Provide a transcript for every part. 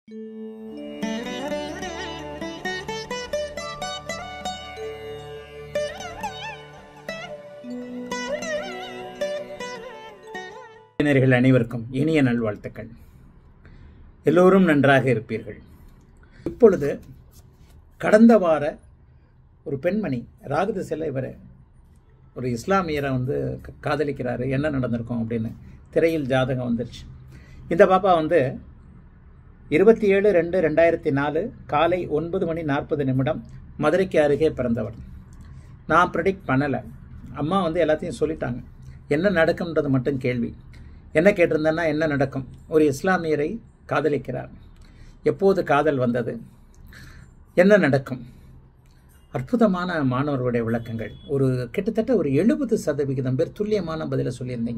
நேயர்கள் அனைவருக்கும் இனிய நல்வாழ்த்துக்கள் எல்லோரும் நன்றாக இருப்பீர்கள் இப்பொழுது கடந்த வார ஒரு பெண்மணி ராகுத சிலை இவர் ஒரு இஸ்லாமியரை வந்து க- காதலிக்கிறாரு என்ன நடந்திருக்கும் அப்படின்னு திரையில் ஜாதகம் வந்துருச்சு இந்த பாப்பா வந்து இருபத்தி ஏழு ரெண்டு ரெண்டாயிரத்தி நாலு காலை ஒன்பது மணி நாற்பது நிமிடம் மதுரைக்கு அருகே பிறந்தவர் நான் ப்ரிடிக்ட் பண்ணலை அம்மா வந்து எல்லாத்தையும் சொல்லிட்டாங்க என்ன நடக்கும்ன்றது மட்டும் கேள்வி என்ன கேட்டிருந்தேன்னா என்ன நடக்கும் ஒரு இஸ்லாமியரை காதலிக்கிறார் எப்போது காதல் வந்தது என்ன நடக்கும் அற்புதமான மாணவர்களுடைய விளக்கங்கள் ஒரு கிட்டத்தட்ட ஒரு எழுபது சதவிகிதம் பேர் துல்லியமான பதிலை சொல்லியிருந்தீங்க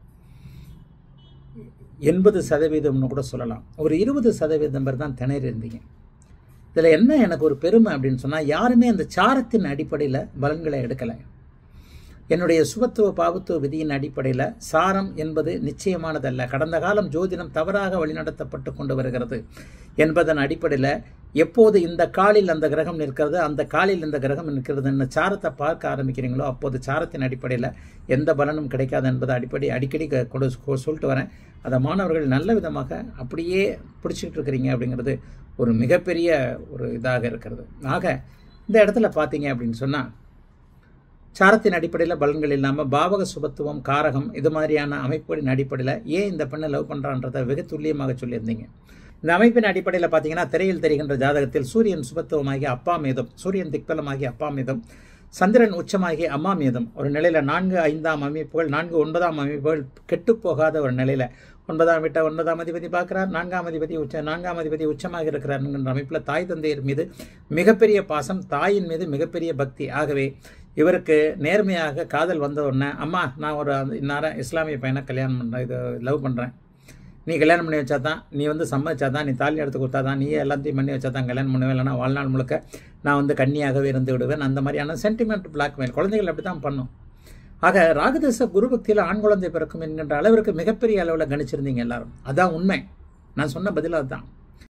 எண்பது சதவீதம்னு கூட சொல்லலாம் ஒரு இருபது சதவீதம் பேர் தான் திணறி இருந்தீங்க இதில் என்ன எனக்கு ஒரு பெருமை அப்படின்னு சொன்னால் யாருமே அந்த சாரத்தின் அடிப்படையில் பலன்களை எடுக்கலை என்னுடைய சுபத்துவ பாவத்துவ விதியின் அடிப்படையில் சாரம் என்பது நிச்சயமானதல்ல கடந்த காலம் ஜோதிடம் தவறாக வழிநடத்தப்பட்டு கொண்டு வருகிறது என்பதன் அடிப்படையில் எப்போது இந்த காலில் அந்த கிரகம் நிற்கிறது அந்த காலில் இந்த கிரகம் நிற்கிறதுன்னு சாரத்தை பார்க்க ஆரம்பிக்கிறீங்களோ அப்போது சாரத்தின் அடிப்படையில் எந்த பலனும் கிடைக்காது என்பதை அடிப்படை அடிக்கடி க- கொடு கொ- சொல்லிட்டு வரேன் அதை மாணவர்கள் நல்ல விதமாக அப்படியே பிடிச்சிக்கிட்டு இருக்கிறீங்க அப்படிங்கிறது ஒரு மிகப்பெரிய ஒரு இதாக இருக்கிறது ஆக இந்த இடத்துல பார்த்தீங்க அப்படின்னு சொன்னால் சாரத்தின் அடிப்படையில் பலன்கள் இல்லாமல் பாவக சுபத்துவம் காரகம் இது மாதிரியான அமைப்புகளின் அடிப்படையில் ஏன் இந்த பெண்ணை லவ் பண்ணுறான்றதை வெகு துல்லியமாக சொல்லியிருந்தீங்க இந்த அமைப்பின் அடிப்படையில் பார்த்தீங்கன்னா திரையில் தெரிகின்ற ஜாதகத்தில் சூரியன் சுபத்துவமாகி அப்பா மீதும் சூரியன் திக்பலமாகி அப்பா மீதும் சந்திரன் உச்சமாகி அம்மா மீதும் ஒரு நிலையில் நான்கு ஐந்தாம் அமைப்புகள் நான்கு ஒன்பதாம் அமைப்புகள் கெட்டுப்போகாத ஒரு நிலையில் ஒன்பதாம் வீட்டை ஒன்பதாம் அதிபதி பார்க்குறார் நான்காம் அதிபதி உச்ச நான்காம் அதிபதி உச்சமாக இருக்கிறாருங்கிற அமைப்பில் தாய் தந்தையர் மீது மிகப்பெரிய பாசம் தாயின் மீது மிகப்பெரிய பக்தி ஆகவே இவருக்கு நேர்மையாக காதல் வந்த உடனே அம்மா நான் ஒரு அந்த இந்நேரம் இஸ்லாமிய பையனை கல்யாணம் பண்ணுறேன் இது லவ் பண்ணுறேன் நீ கல்யாணம் பண்ணி வச்சா தான் நீ வந்து சம்மதிச்சா தான் நீ தாலி எடுத்து கொடுத்தா தான் நீயே எல்லாத்தையும் பண்ணி வச்சா தான் கல்யாணம் பண்ணுவேன் இல்லைனா வாழ்நாள் முழுக்க நான் வந்து கன்னியாகவே இருந்து விடுவேன் அந்த மாதிரியான சென்டிமெண்ட் பிளாக்மெயில் குழந்தைகள் அப்படி தான் பண்ணும் ஆக ராகதேச குரு பக்தியில் ஆண் குழந்தை பிறக்கும் என்கின்ற அளவிற்கு மிகப்பெரிய அளவில் கணிச்சிருந்தீங்க எல்லாரும் அதான் உண்மை நான் சொன்ன பதில் அதுதான்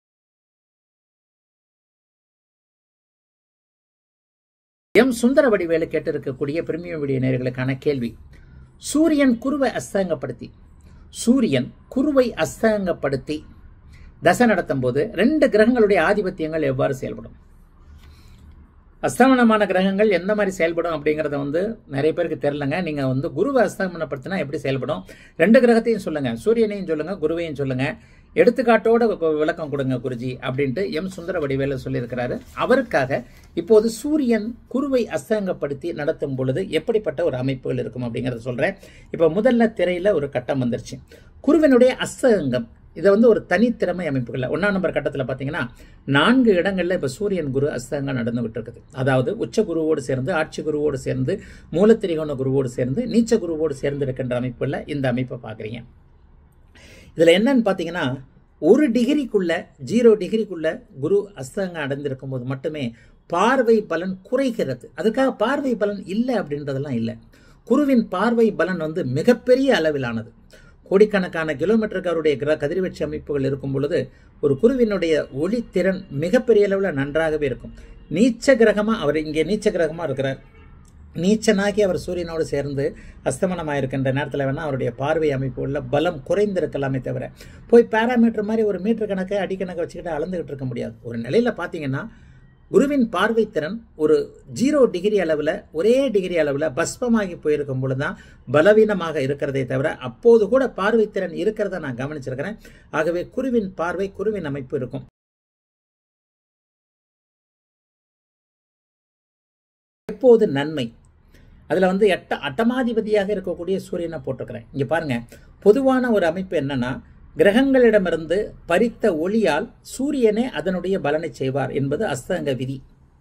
எம் சுந்தர வடிவேலு கேட்டிருக்கக்கூடிய பிரிமியம் வீடியோ நேயர்களுக்கான கேள்வி சூரியன் குருவை அஸ்தங்கப்படுத்தி சூரியன் குருவை அஸ்தங்கப்படுத்தி தசை நடத்தும் போது ரெண்டு கிரகங்களுடைய ஆதிபத்தியங்கள் எவ்வாறு செயல்படும் அஸ்தமனமான கிரகங்கள் எந்த மாதிரி செயல்படும் அப்படிங்கிறத வந்து நிறைய பேருக்கு தெரிலங்க நீங்கள் வந்து குருவை அஸ்தமனப்படுத்தினா எப்படி செயல்படும் ரெண்டு கிரகத்தையும் சொல்லுங்க சூரியனையும் சொல்லுங்க குருவையும் சொல்லுங்க எடுத்துக்காட்டோட கு- விளக்கம் கொடுங்க குருஜி அப்படின்ட்டு எம் சுந்தர வடிவேலு சொல்லியிருக்கிறாரு அவருக்காக இப்போது சூரியன் குருவை அஸ்தங்கப்படுத்தி நடத்தும் பொழுது எப்படிப்பட்ட ஒரு அமைப்புகள் இருக்கும் அப்படிங்கிறத சொல்றேன் இப்போ முதல்ல திரையில ஒரு கட்டம் வந்துருச்சு குருவினுடைய அஸ்தங்கம் இதை வந்து ஒரு தனித்திறமை அமைப்புகள் ஒன்றாம் நம்பர் கட்டத்தில் பார்த்தீங்கன்னா நான்கு இடங்களில் இப்போ சூரியன் குரு அஸ்தங்கம் நடந்துகிட்டு இருக்குது அதாவது உச்ச குருவோடு சேர்ந்து ஆட்சி குருவோடு சேர்ந்து மூலத்திரிகோண குருவோடு சேர்ந்து நீச்ச குருவோடு சேர்ந்து இருக்கின்ற அமைப்புல இந்த அமைப்பை பார்க்குறீங்க இதில் என்னன்னு பார்த்தீங்கன்னா ஒரு டிகிரிக்குள்ள ஜீரோ டிகிரிக்குள்ள குரு அஸ்தங்கம் அடைந்திருக்கும் போது மட்டுமே பார்வை பலன் குறைகிறது அதுக்காக பார்வை பலன் இல்லை அப்படின்றதெல்லாம் இல்லை குருவின் பார்வை பலன் வந்து மிகப்பெரிய அளவிலானது கோடிக்கணக்கான கிலோமீட்டருக்கு அவருடைய கிர கதிர்வீச்சு அமைப்புகள் இருக்கும் பொழுது ஒரு குருவினுடைய ஒளித்திறன் மிகப்பெரிய அளவில் நன்றாகவே இருக்கும் நீச்ச கிரகமாக அவர் இங்கே நீச்ச கிரகமாக இருக்கிறார் நீச்சனாகி அவர் சூரியனோடு சேர்ந்து அஸ்தமனமாக இருக்கின்ற நேரத்தில் வேணால் அவருடைய பார்வை அமைப்புகளில் பலம் குறைந்திருக்கலாமே தவிர போய் பேராமீட்டர் மாதிரி ஒரு மீட்டர் கணக்கு அடிக்கணக்கு வச்சுக்கிட்டு அளந்துக்கிட்டு இருக்க முடியாது ஒரு நிலையில் பார்த்தீங்கன்னா குருவின் பார்வை திறன் ஒரு ஜீரோ டிகிரி அளவில் ஒரே டிகிரி அளவில் பஸ்பமாகி போயிருக்கும் பொழுது தான் பலவீனமாக இருக்கிறதே தவிர அப்போது கூட பார்வை திறன் இருக்கிறத நான் கவனிச்சிருக்கிறேன் ஆகவே குருவின் பார்வை குருவின் அமைப்பு இருக்கும் எப்போது நன்மை அதில் வந்து எட்ட அட்டமாதிபதியாக இருக்கக்கூடிய சூரியனை போட்டிருக்கிறேன் இங்கே பாருங்க பொதுவான ஒரு அமைப்பு என்னன்னா கிரகங்களிடமிருந்து பறித்த ஒளியால் சூரியனே அதனுடைய பலனை செய்வார் என்பது அஸ்தங்க விதி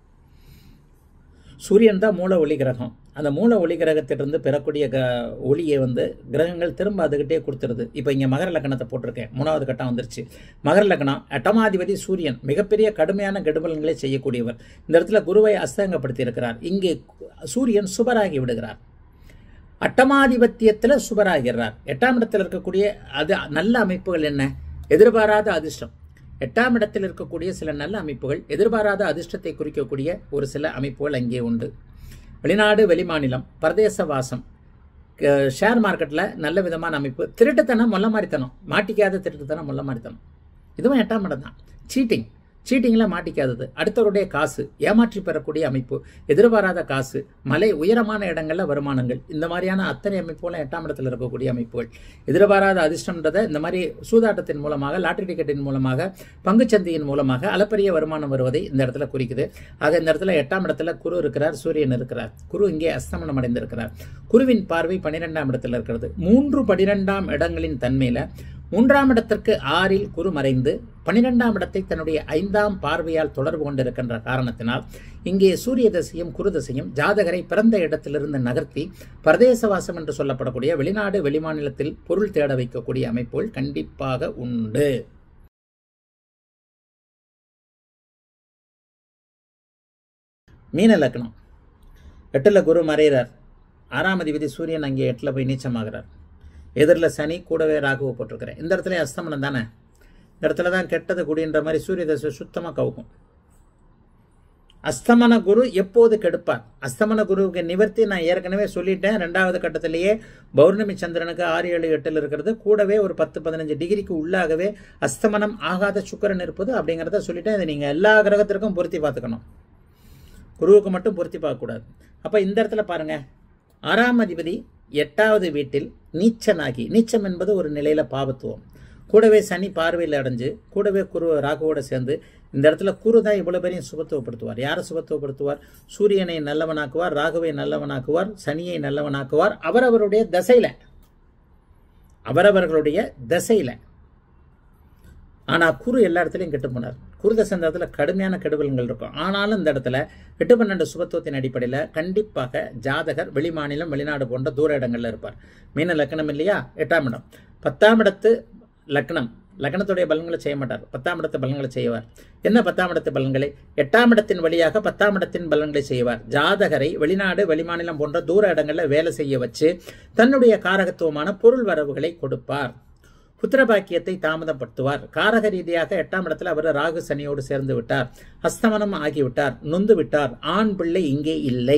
சூரியன் தான் மூல ஒளி கிரகம் அந்த மூல ஒளி கிரகத்திலிருந்து பெறக்கூடிய க ஒளியை வந்து கிரகங்கள் திரும்ப அதுகிட்டே கொடுத்துருது இப்போ இங்கே மகர லக்னத்தை போட்டிருக்கேன் மூணாவது கட்டம் வந்துருச்சு மகர லக்னம் அட்டமாதிபதி சூரியன் மிகப்பெரிய கடுமையான கெடுபலன்களை செய்யக்கூடியவர் இந்த இடத்துல குருவை அஸ்தங்கப்படுத்தி இருக்கிறார் இங்கே சூரியன் சுபராகி விடுகிறார் அட்டமாதிபத்தியத்தில் சுபராகிறார் எட்டாம் இடத்தில் இருக்கக்கூடிய அது நல்ல அமைப்புகள் என்ன எதிர்பாராத அதிர்ஷ்டம் எட்டாம் இடத்தில் இருக்கக்கூடிய சில நல்ல அமைப்புகள் எதிர்பாராத அதிர்ஷ்டத்தை குறிக்கக்கூடிய ஒரு சில அமைப்புகள் அங்கே உண்டு வெளிநாடு வெளிமாநிலம் பரதேச வாசம் க- ஷேர் மார்க்கெட்டில் நல்ல விதமான அமைப்பு திருட்டுத்தனம் மொல்ல மாதிரித்தனம் மாட்டிக்காத திருட்டுத்தனம் மொல்ல மாதிரித்தனம் இதுவும் எட்டாம் இடம் தான் சீட்டிங் சீட்டிங்கில் மாட்டிக்காதது அடுத்தவருடைய காசு ஏமாற்றி பெறக்கூடிய அமைப்பு எதிர்பாராத காசு மலை உயரமான இடங்களில் வருமானங்கள் இந்த மாதிரியான அத்தனை அமைப்புகளும் எட்டாம் இடத்துல இருக்கக்கூடிய அமைப்புகள் எதிர்பாராத அதிர்ஷ்டம்ன்றதை இந்த மாதிரி சூதாட்டத்தின் மூலமாக லாட்டரி டிக்கெட்டின் மூலமாக பங்குச்சந்தையின் மூலமாக அளப்பரிய வருமானம் வருவதை இந்த இடத்துல குறிக்குது ஆக இந்த இடத்துல எட்டாம் இடத்துல குரு இருக்கிறார் சூரியன் இருக்கிறார் குரு இங்கே அஸ்தமனம் அடைந்திருக்கிறார் குருவின் பார்வை பன்னிரெண்டாம் இடத்துல இருக்கிறது மூன்று பனிரெண்டாம் இடங்களின் தன்மையில மூன்றாம் இடத்திற்கு ஆறில் குரு மறைந்து பன்னிரெண்டாம் இடத்தை தன்னுடைய ஐந்தாம் பார்வையால் தொடர்பு கொண்டிருக்கின்ற காரணத்தினால் இங்கே சூரிய தசையும் குரு தசையும் ஜாதகரை பிறந்த இடத்திலிருந்து நகர்த்தி பிரதேசவாசம் என்று சொல்லப்படக்கூடிய வெளிநாடு வெளிமாநிலத்தில் பொருள் தேட வைக்கக்கூடிய அமைப்புகள் கண்டிப்பாக உண்டு மீன லக்னம் எட்டில் குரு மறைகிறார் ஆறாம் அதிபதி சூரியன் அங்கே எட்டில் போய் நீச்சமாகிறார் எதிரில் சனி கூடவே ராகுவை போட்டிருக்கிறேன் இந்த இடத்துல அஸ்தமனம் தானே இந்த இடத்துல தான் கெட்டது குடின்ற மாதிரி சூரிய தசை சுத்தமாக கவுக்கும் அஸ்தமன குரு எப்போது கெடுப்பார் அஸ்தமன குருவுக்கு நிவர்த்தி நான் ஏற்கனவே சொல்லிட்டேன் ரெண்டாவது கட்டத்திலேயே பௌர்ணமி சந்திரனுக்கு ஆறு ஏழு எட்டில் இருக்கிறது கூடவே ஒரு பத்து பதினஞ்சு டிகிரிக்கு உள்ளாகவே அஸ்தமனம் ஆகாத சுக்கிரன் இருப்பது அப்படிங்கிறத சொல்லிட்டேன் இதை நீங்கள் எல்லா கிரகத்திற்கும் பொருத்தி பார்த்துக்கணும் குருவுக்கு மட்டும் பொருத்தி பார்க்கக்கூடாது அப்போ இந்த இடத்துல பாருங்க ஆறாம் அதிபதி எட்டாவது வீட்டில் நீச்சனாகி நீச்சம் என்பது ஒரு நிலையில பாவத்துவம் கூடவே சனி பார்வையில் அடைஞ்சு கூடவே குரு ராகுவோட சேர்ந்து இந்த இடத்துல குரு தான் இவ்வளவு பேரையும் சுபத்துவப்படுத்துவார் யாரை சுபத்துவப்படுத்துவார் சூரியனை நல்லவனாக்குவார் ராகுவை நல்லவனாக்குவார் சனியை நல்லவனாக்குவார் அவரவருடைய தசையில அவரவர்களுடைய தசையில ஆனா குரு எல்லா இடத்துலையும் கெட்டு போனார் குரு தசை இந்த இடத்துல கடுமையான கெடுபல்கள் இருக்கும் ஆனாலும் இந்த இடத்துல எட்டு பன்னெண்டு சுபத்துவத்தின் அடிப்படையில் கண்டிப்பாக ஜாதகர் வெளிமாநிலம் வெளிநாடு போன்ற தூர இடங்கள்ல இருப்பார் மீன லக்னம் இல்லையா எட்டாம் இடம் பத்தாம் இடத்து லக்னம் லக்னத்துடைய பலன்களை செய்ய மாட்டார் பத்தாம் இடத்து பலன்களை செய்வார் என்ன பத்தாம் இடத்து பலன்களை எட்டாம் இடத்தின் வழியாக பத்தாம் இடத்தின் பலன்களை செய்வார் ஜாதகரை வெளிநாடு வெளிமாநிலம் போன்ற தூர இடங்களில் வேலை செய்ய வச்சு தன்னுடைய காரகத்துவமான பொருள் வரவுகளை கொடுப்பார் புத்திரபாக்கியத்தை தாமதப்படுத்துவார் காரக ரீதியாக எட்டாம் இடத்துல அவர் ராகு சனியோடு சேர்ந்து விட்டார் அஸ்தமனம் ஆகிவிட்டார் நொந்து விட்டார் ஆண் பிள்ளை இங்கே இல்லை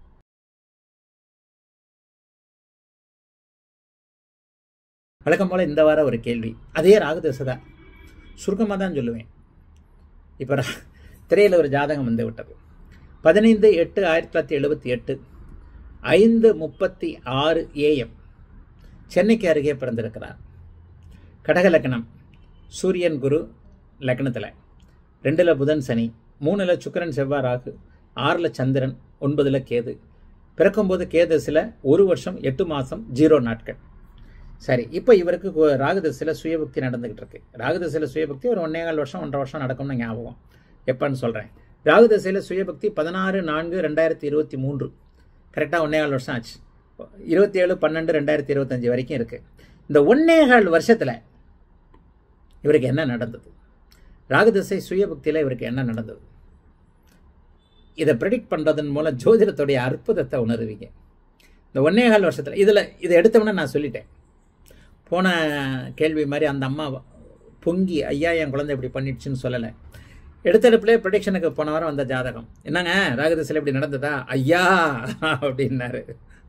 வழக்கம் போல இந்த வாரம் ஒரு கேள்வி அதே ராகு தசை தான் சுருக்கமாக தான் சொல்லுவேன் இப்போ திரையில் ஒரு ஜாதகம் வந்து விட்டது பதினைந்து எட்டு ஆயிரத்தி தொள்ளாயிரத்தி எழுபத்தி எட்டு ஐந்து முப்பத்தி ஆறு ஏஎம் சென்னைக்கு அருகே பிறந்திருக்கிறார் கடக லக்னம் சூரியன் குரு லக்னத்தில் ரெண்டில் புதன் சனி மூணில் சுக்கிரன் செவ்வாய் ராகு ஆறில் சந்திரன் ஒன்பதில் கேது பிறக்கும்போது கேதசில் ஒரு வருஷம் எட்டு மாதம் ஜீரோ நாட்கள் சரி இப்போ இவருக்கு கு- ராகுதசையில் சுயபக்தி நடந்துகிட்டு இருக்கு ராகுதசையில் சுயபக்தி ஒரு ஒன்னேகால் வருஷம் ஒன்றரை வருஷம் நடக்கும்னு ஞாபகம் எப்பன்னு சொல்கிறேன் ராகுதசையில் சுயபக்தி பதினாறு நான்கு ரெண்டாயிரத்தி இருபத்தி மூன்று கரெக்டாக ஒன்னேகால் வருஷம் ஆச்சு இருபத்தி ஏழு பன்னெண்டு ரெண்டாயிரத்தி இருபத்தஞ்சு வரைக்கும் இருக்கு இந்த ஒன்னேகால் வருஷத்தில் இவருக்கு என்ன நடந்தது ராகுதசை சுயபக்தியில் இவருக்கு என்ன நடந்தது இதை ப்ரெடிக்ட் பண்ணுறதன் மூலம் ஜோதிடத்துடைய அற்புதத்தை உணருவீங்க இந்த ஒன்னேகால் வருஷத்தில் இதில் இதை எடுத்தவொடனே நான் சொல்லிட்டேன் போன கேள்வி மாதிரி அந்த அம்மா பொங்கி ஐயா என் குழந்தை இப்படி பண்ணிடுச்சுன்னு சொல்லலை எடுத்தெடுப்புலேயே ப்ரொடிக்ஷனுக்கு போன வாரம் வந்த ஜாதகம் என்னங்க ராகுதசையில் இப்படி நடந்ததா ஐயா அப்படின்னாரு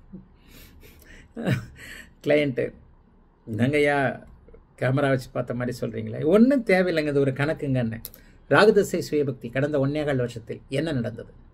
கிளையண்ட்டு என்னங்கய்யா கேமரா வச்சு பார்த்த மாதிரி சொல்கிறீங்களே ஒன்றும் தேவையில்லைங்க இது ஒரு கணக்குங்கன்னு ராகுதசை சுயபக்தி கடந்த ஒன்னேகால் வருஷத்தில் என்ன நடந்தது